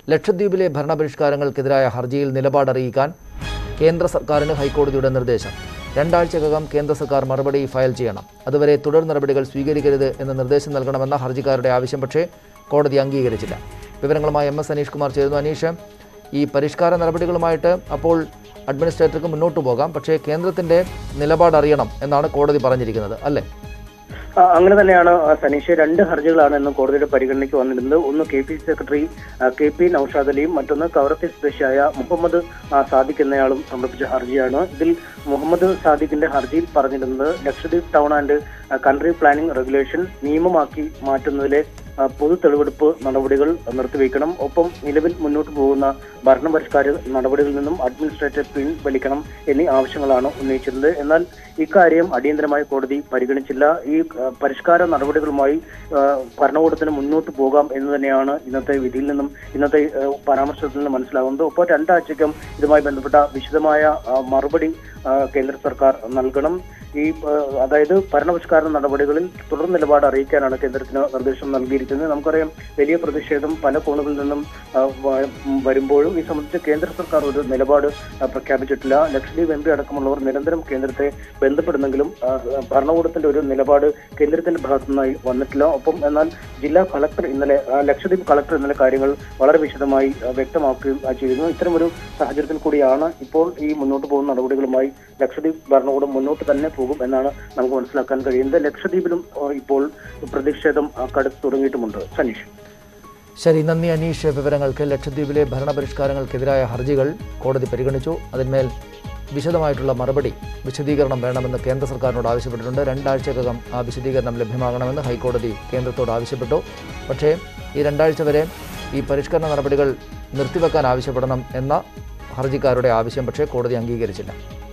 ലക്ഷദ്വീപിലെ ഭരണപരിഷ്കാരങ്ങൾക്കെതിരായ ഹർജിയിൽ നിലപാടറിയിക്കാൻ കേന്ദ്ര സർക്കാരിന് ഹൈക്കോടതിയുടെ നിർദ്ദേശം രണ്ടാഴ്ചക്കകം കേന്ദ്ര സർക്കാർ മറുപടി ഫയൽ ചെയ്യണം അതുവരെ തുടർ നടപടികൾ സ്വീകരിക്കരുത് എന്ന നിർദ്ദേശം നൽകണമെന്ന ഹർജിക്കാരുടെ ആവശ്യം പക്ഷേ കോടതി അംഗീകരിച്ചില്ല വിവരങ്ങളുമായി എം എസ് അനീഷ് കുമാർ ചേരുന്നു അനീഷ് ഈ പരിഷ്കാര നടപടികളുമായിട്ട് അപ്പോൾ അഡ്മിനിസ്ട്രേറ്റർക്ക് മുന്നോട്ട് പോകാം പക്ഷേ കേന്ദ്രത്തിൻ്റെ നിലപാട് അറിയണം എന്നാണ് കോടതി പറഞ്ഞിരിക്കുന്നത് അല്ലേ ആ, അങ്ങനെ തന്നെയാണ് ആ, സനീഷ് രണ്ട് ഹർജികളാണ് ഇന്ന് കോടതിയുടെ പരിഗണനയ്ക്ക് വന്നിരുന്നത് ഒന്ന് കെ പി സെക്രട്ടറി ആ, കെ പി നൌഷാദ് അലിയും മറ്റൊന്ന് കവറത്തി സ്വദേശിയായ മുഹമ്മദ് ആ, സാദിഖ് എന്നയാളും സമർപ്പിച്ച ഹർജിയാണ് ഇതിൽ മുഹമ്മദ് സാദിഖിന്റെ ഹർജിയിൽ പറഞ്ഞിരുന്നത് ലക്ഷദ്വീപ് ടൗൺ ആൻഡ് ആ, കൺട്രി പ്ലാനിംഗ് റെഗുലേഷൻ നിയമമാക്കി മാറ്റുന്നതിലെ ആ, പൊതു തെളിവെടുപ്പ് നടപടികൾ നിർത്തിവെക്കണം ഒപ്പം നിലവിൽ മുന്നോട്ട് പോകുന്ന ഭരണപരിഷ്കാര നടപടികളിൽ നിന്നും അഡ്മിനിസ്ട്രേറ്റീവ് പിൻവലിക്കണം എന്നീ ആവശ്യങ്ങളാണ് ഉന്നയിച്ചിരുന്നത് എന്നാൽ ഇക്കാര്യം അടിയന്തരമായി കോടതി പരിഗണിച്ചില്ല ഈ ആ, പരിഷ്കാര നടപടികളുമായി ആ, ഭരണകൂടത്തിന് മുന്നോട്ട് പോകാം എന്ന് തന്നെയാണ് ഇന്നത്തെ വിധിയിൽ നിന്നും ഇന്നത്തെ ആ, പരാമർശത്തിൽ നിന്ന് മനസ്സിലാകുന്നത് ഒപ്പം രണ്ടാഴ്ചയ്ക്കും ഇതുമായി ബന്ധപ്പെട്ട വിശദമായ ആ, മറുപടി ആ, കേന്ദ്ര സർക്കാർ നൽകണം ഈ ആ, അതായത് ഭരണപരിഷ്കാര നടപടികളിൽ തുടർ നിലപാട് അറിയിക്കാനാണ് കേന്ദ്രത്തിന് നിർദ്ദേശം നൽകിയിരിക്കുന്നത് നമുക്കറിയാം വലിയ പ്രതിഷേധം പല കോണുകളിൽ നിന്നും ആ, വ- ഉം, വരുമ്പോഴും ഈ സംബന്ധിച്ച് കേന്ദ്ര സർക്കാർ ഒരു നിലപാട് ആ, പ്രഖ്യാപിച്ചിട്ടില്ല ലക്ഷദ്വീപ് എം പി അടക്കമുള്ളവർ നിരന്തരം കേന്ദ്രത്തെ ബന്ധപ്പെടുന്നെങ്കിലും ആ, ഭരണകൂടത്തിന്റെ ഒരു നിലപാട് കേന്ദ്രത്തിന്റെ ഭാഗത്തു നിന്നായി വന്നിട്ടില്ല ഒപ്പം എന്നാൽ ജില്ലാ കളക്ടർ ഇന്നലെ ആ, ലക്ഷദ്വീപ് കളക്ടർ ഇന്നലെ കാര്യങ്ങൾ വളരെ വിശദമായി ആ, വ്യക്തമാക്കുകയും ആ, ചെയ്തിരുന്നു ഇത്തരമൊരു സാഹചര്യത്തിൽ കൂടിയാണ് ഇപ്പോൾ ഈ മുന്നോട്ട് പോകുന്ന നടപടികളുമായി ലക്ഷദ്വീപ് ഭരണകൂടം മുന്നോട്ട് തന്നെ പോകും എന്നാണ് നമുക്ക് മനസ്സിലാക്കാൻ കഴിയുന്നത് ലക്ഷദ്വീപിലും ആ, ഇപ്പോൾ പ്രതിഷേധം ആ, കടുത്തു തുടങ്ങിയിട്ടുമുണ്ട് സനീഷ് ശരി നന്ദി അനീഷ് വിവരങ്ങൾക്ക് ലക്ഷദ്വീപിലെ ഭരണപരിഷ്കാരങ്ങൾക്കെതിരായ ഹർജികൾ കോടതി പരിഗണിച്ചു അതിന്മേൽ വിശദമായിട്ടുള്ള മറുപടി വിശദീകരണം വേണമെന്ന് കേന്ദ്ര സർക്കാരിനോട് ആവശ്യപ്പെട്ടിട്ടുണ്ട് രണ്ടാഴ്ചക്കകം ആ വിശദീകരണം ലഭ്യമാകണമെന്ന് ഹൈക്കോടതി കേന്ദ്രത്തോട് ആവശ്യപ്പെട്ടു പക്ഷേ ഈ രണ്ടാഴ്ച വരെ ഈ പരിഷ്കരണ നടപടികൾ നിർത്തിവെക്കാൻ ആവശ്യപ്പെടണം എന്ന ഹർജിക്കാരുടെ ആവശ്യം പക്ഷേ കോടതി അംഗീകരിച്ചില്ല